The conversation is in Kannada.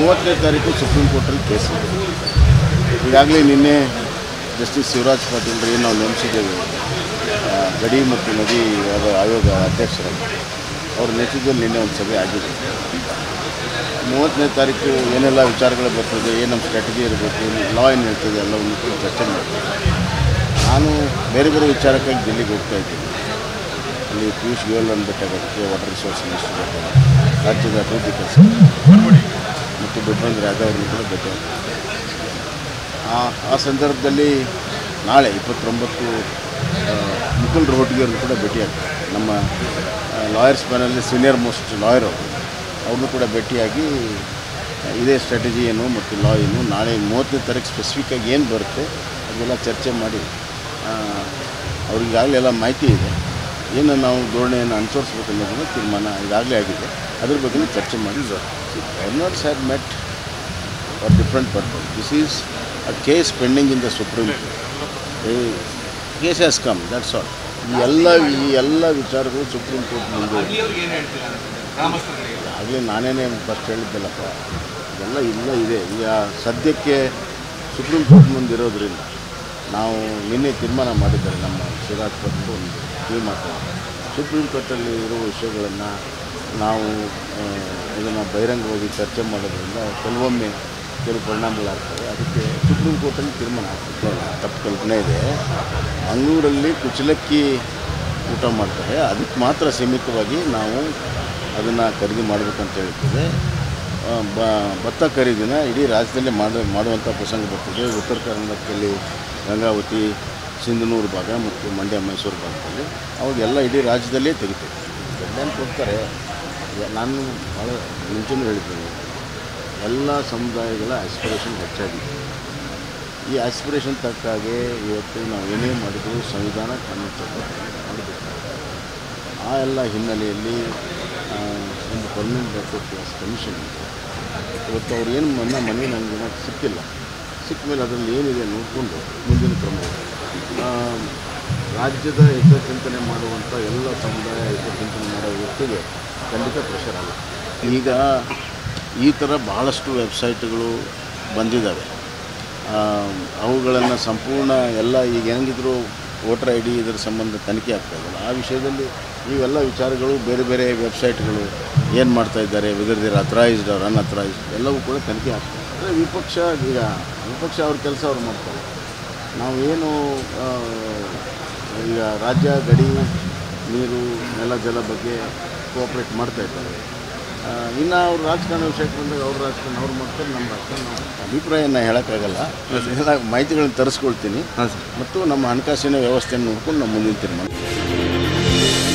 ಮೂವತ್ತನೇ ತಾರೀಕು ಸುಪ್ರೀಂ ಕೋರ್ಟಲ್ಲಿ ಕೇಸ್ ಇದೆ ಈಗಾಗಲೇ ನಿನ್ನೆ ಜಸ್ಟಿಸ್ ಶಿವರಾಜ್ ಪಾಟೀಲ್ ಏನು ನಾವು ನೇಮಿಸಿದ್ದೇವೆ ಆ, ಗಡಿ ಮತ್ತು ನದಿ ಯಾವ್ದೋ ಆಯೋಗ ಅಧ್ಯಕ್ಷರಾಗಿ ಅವ್ರ ನೇತೃತ್ವದಲ್ಲಿ ನಿನ್ನೆ ಒಂದು ಸಭೆ ಆಗಿದೆ ಮೂವತ್ತನೇ ತಾರೀಕು ಏನೆಲ್ಲ ವಿಚಾರಗಳು ಬರ್ತದೆ ಏನು ನಮ್ಮ ಸ್ಟ್ರಾಟಜಿ ಇರಬೇಕು ಲಾ ಏನು ಹೇಳ್ತದೆ ಎಲ್ಲವನ್ನು ಕೂಡ ಚರ್ಚೆ ಮಾಡ್ತೀವಿ ನಾನು ಬೇರೆ ಬೇರೆ ವಿಚಾರಕ್ಕಾಗಿ ದಿಲ್ಲಿಗೆ ಹೋಗ್ತಾ ಇದ್ದೀನಿ ಅಲ್ಲಿ ಪಿಯೂಷ್ ಗೋಯಲ್ರನ್ನು ಭೇಟಿಯಾಗೋದಕ್ಕೆ ವಾಟರ್ ರಿಸೋರ್ಸ್ ಮಿನಿಸ್ಟರ್ ಭೇಟಿಯಾಗೋದು ರಾಜ್ಯದ ಅಭಿವೃದ್ಧಿ ಕೆಲಸ ಮತ್ತು ಬಿಬ್ರಂಗ್ ಯಾದವ್ ಅವ್ರನ್ನು ಕೂಡ ಭೇಟಿಯಾಗ್ತೀನಿ ಆ ಆ ಸಂದರ್ಭದಲ್ಲಿ ನಾಳೆ ಇಪ್ಪತ್ತೊಂಬತ್ತು ಆ, ಮುಕುಲ್ ರೋಹ್ಟಗಿಯವ್ರನ್ನು ಕೂಡ ಭೇಟಿಯಾಗ್ತಾರೆ ನಮ್ಮ ಲಾಯರ್ಸ್ ಪ್ಯಾನಲ್ಲಿ ಸೀನಿಯರ್ ಮೋಸ್ಟ್ ಲಾಯರ್ ಅವರು ಅವ್ರನ್ನೂ ಕೂಡ ಭೇಟಿಯಾಗಿ ಆ, ಇದೇ ಸ್ಟ್ರಾಟಜಿ ಏನು ಮತ್ತು ಲಾ ಏನು ನಾಳೆ ಮೂವತ್ತನೇ ತಾರೀಕು ಸ್ಪೆಸಿಫಿಕ್ಕಾಗಿ ಏನು ಬರುತ್ತೆ ಅದೆಲ್ಲ ಚರ್ಚೆ ಮಾಡಿ ಆ, ಅವ್ರಿಗಾಗಲೇ ಎಲ್ಲ ಮಾಹಿತಿ ಇದೆ ಏನು ನಾವು ಧೋರಣೆಯನ್ನು ಅನುಸರಿಸ್ಬೇಕು ಅನ್ನೋದನ್ನು ತೀರ್ಮಾನ ಈಗಾಗಲೇ ಆಗಿದೆ ಅದ್ರ ಬಗ್ಗೆ ಚರ್ಚೆ ಮಾಡಿ governors have met for different purpose this is a case pending in the supreme court case has come that's all ಈ ಎಲ್ಲ ಈ ಎಲ್ಲ ವಿಚಾರಗಳು ಸುಪ್ರೀಂ ಕೋರ್ಟ್ ಮುಂದೆ ಆಗಲೇ ನಾನೇನೇ ಫಸ್ಟ್ ಹೇಳಿದ್ದೆಲ್ಲಪ್ಪ ಇದೆಲ್ಲ ಇಲ್ಲ ಇದೆ ಈಗ ಸದ್ಯಕ್ಕೆ ಸುಪ್ರೀಂ ಕೋರ್ಟ್ ಮುಂದಿರೋದ್ರಿಂದ ನಾವು ನಿನ್ನೆ ತೀರ್ಮಾನ ಮಾಡಿದ್ದಾರೆ ನಮ್ಮ ಶಿವರಾಜ್ ಪಟ್ಟು ಒಂದು ಟೀಮ್ ಮಾತಾಡಿ ಸುಪ್ರೀಂ ಕೋರ್ಟಲ್ಲಿ ಇರುವ ವಿಷಯಗಳನ್ನು ನಾವು ಇದನ್ನು ಬಹಿರಂಗವಾಗಿ ಚರ್ಚೆ ಮಾಡೋದ್ರಿಂದ ಕೆಲವೊಮ್ಮೆ ಕೆಲವು ಪರಿಣಾಮಗಳಾಗ್ತವೆ ಅದಕ್ಕೆ ಸುಪ್ರೀಂ ಕೋರ್ಟಲ್ಲಿ ತೀರ್ಮಾನ ಆಗ್ತದೆ ತಪ್ಪು ಕಲ್ಪನೆ ಇದೆ ಮಂಗಳೂರಲ್ಲಿ ಕುಚಲಕ್ಕಿ ಊಟ ಮಾಡ್ತಾರೆ ಅದಕ್ಕೆ ಮಾತ್ರ ಸೀಮಿತವಾಗಿ ನಾವು ಅದನ್ನು ಖರೀದಿ ಮಾಡಬೇಕಂತ ಹೇಳ್ತದೆ ಆ, ಬ ಭತ್ತ ಖರೀದಿನ ಇಡೀ ರಾಜ್ಯದಲ್ಲೇ ಮಾಡ ಮಾಡುವಂಥ ಪ್ರಸಂಗ ಬರ್ತದೆ ಉತ್ತರ ಕರ್ನಾಟಕದಲ್ಲಿ ಗಂಗಾವತಿ ಸಿಂಧನೂರು ಭಾಗ ಮತ್ತು ಮಂಡ್ಯ ಮೈಸೂರು ಭಾಗದಲ್ಲಿ ಅವಾಗೆಲ್ಲ ಇಡೀ ರಾಜ್ಯದಲ್ಲೇ ತೆಗಿತೀವಿ ಡೆಡ್ಲೈನ್ ಕೊಡ್ತಾರೆ ಈಗ ನಾನು ಭಾಳ ಮುಂಚೆನೂ ಹೇಳಿದ್ದೀನಿ ಎಲ್ಲ ಸಮುದಾಯಗಳ ಆಸ್ಪಿರೇಷನ್ ಹೆಚ್ಚಾಗಿದೆ ಈ ಆಸ್ಪಿರೇಷನ್ ತಕ್ಕಾಗೆ ಇವತ್ತು ನಾವು ಏನೇ ಮಾಡಿದರೂ ಸಂವಿಧಾನ ಕಾನೂನು ಚೌಕಟ್ಟು ಮಾಡಬೇಕು ಆ ಎಲ್ಲ ಹಿನ್ನೆಲೆಯಲ್ಲಿ ಆ, ಒಂದು ಪರ್ಮನೆಂಟ್ ಬ್ಯಾಕ್ವರ್ಡ್ ಕ್ಲಾಸ್ ಕಮಿಷನ್ ಇದೆ ಇವತ್ತು ಅವ್ರು ಏನು ನನ್ನ ಮನವಿ ನನಗೆ ಸಿಕ್ಕಿಲ್ಲ ಸಿಕ್ಕ ಮೇಲೆ ಅದರಲ್ಲಿ ಏನಿದೆ ನೋಡಿಕೊಂಡು ಮುಂದಿನ ಕ್ರಮ ಆ, ರಾಜ್ಯದ ಹಿತಚಿಂತನೆ ಮಾಡುವಂಥ ಎಲ್ಲ ಸಮುದಾಯ ಹಿತಚಿಂತನೆ ಮಾಡೋ ವ್ಯಕ್ತಿಗೆ ಖಂಡಿತ ಪ್ರೆಷರ್ ಅಲ್ಲ ಈಗ ಈ ಥರ ಭಾಳಷ್ಟು ವೆಬ್ಸೈಟ್ಗಳು ಬಂದಿದ್ದಾವೆ ಅವುಗಳನ್ನು ಸಂಪೂರ್ಣ ಎಲ್ಲ ಈಗ ಹೆಂಗಿದ್ರು ವೋಟರ್ ಐ ಡಿ ಇದರ ಸಂಬಂಧ ತನಿಖೆ ಆಗ್ತಾ ಇದೆಯಲ್ಲ ಆ ವಿಷಯದಲ್ಲಿ ಇವೆಲ್ಲ ವಿಚಾರಗಳು ಬೇರೆ ಬೇರೆ ವೆಬ್ಸೈಟ್ಗಳು ಏನು ಮಾಡ್ತಾ ಇದ್ದಾರೆ ವೆದರ್ ದೇರ್ ಅಥರೈಸ್ಡ್ ಅವ್ರ ಅನ್ಅಥರೈಸ್ಡ್ ಎಲ್ಲವೂ ಕೂಡ ತನಿಖೆ ಆಗ್ತದೆ ಅಂದರೆ ವಿಪಕ್ಷ ಈಗ ವಿಪಕ್ಷ ಅವ್ರ ಕೆಲಸ ಅವ್ರು ಮಾಡ್ತಾರೆ ನಾವು ಏನು ಆ, ಈಗ ರಾಜ್ಯ ಗಡಿ ನೀರು ನೆಲ ಜಲ ಬಗ್ಗೆ ಕೋಆಪ್ರೇಟ್ ಮಾಡ್ತಾ ಇದ್ದಾರೆ ಆ, ಇನ್ನು ಅವ್ರು ರಾಜಕಾರಣ ವಿಷಯಕ್ಕೆ ಬಂದಾಗ ಅವ್ರ ರಾಜಕಾರಣ ಅವ್ರು ಮಾಡ್ತಾರೆ ನಮ್ಮ ರಾಜಕಾರಣ ನಾವು ಮಾಡ್ತೀವಿ. ಅಭಿಪ್ರಾಯನ ಹೇಳೋಕ್ಕಾಗಲ್ಲ ಎಲ್ಲ ಮಾಹಿತಿಗಳನ್ನ ತರಿಸ್ಕೊಳ್ತೀನಿ ಹಾಂ ಸರ್ ಮತ್ತು ನಮ್ಮ ಹಣಕಾಸಿನ ವ್ಯವಸ್ಥೆಯನ್ನು ನೋಡ್ಕೊಂಡು ನಮ್ಮ ಮುಂದಿನ ತೀರ್ಮಾನ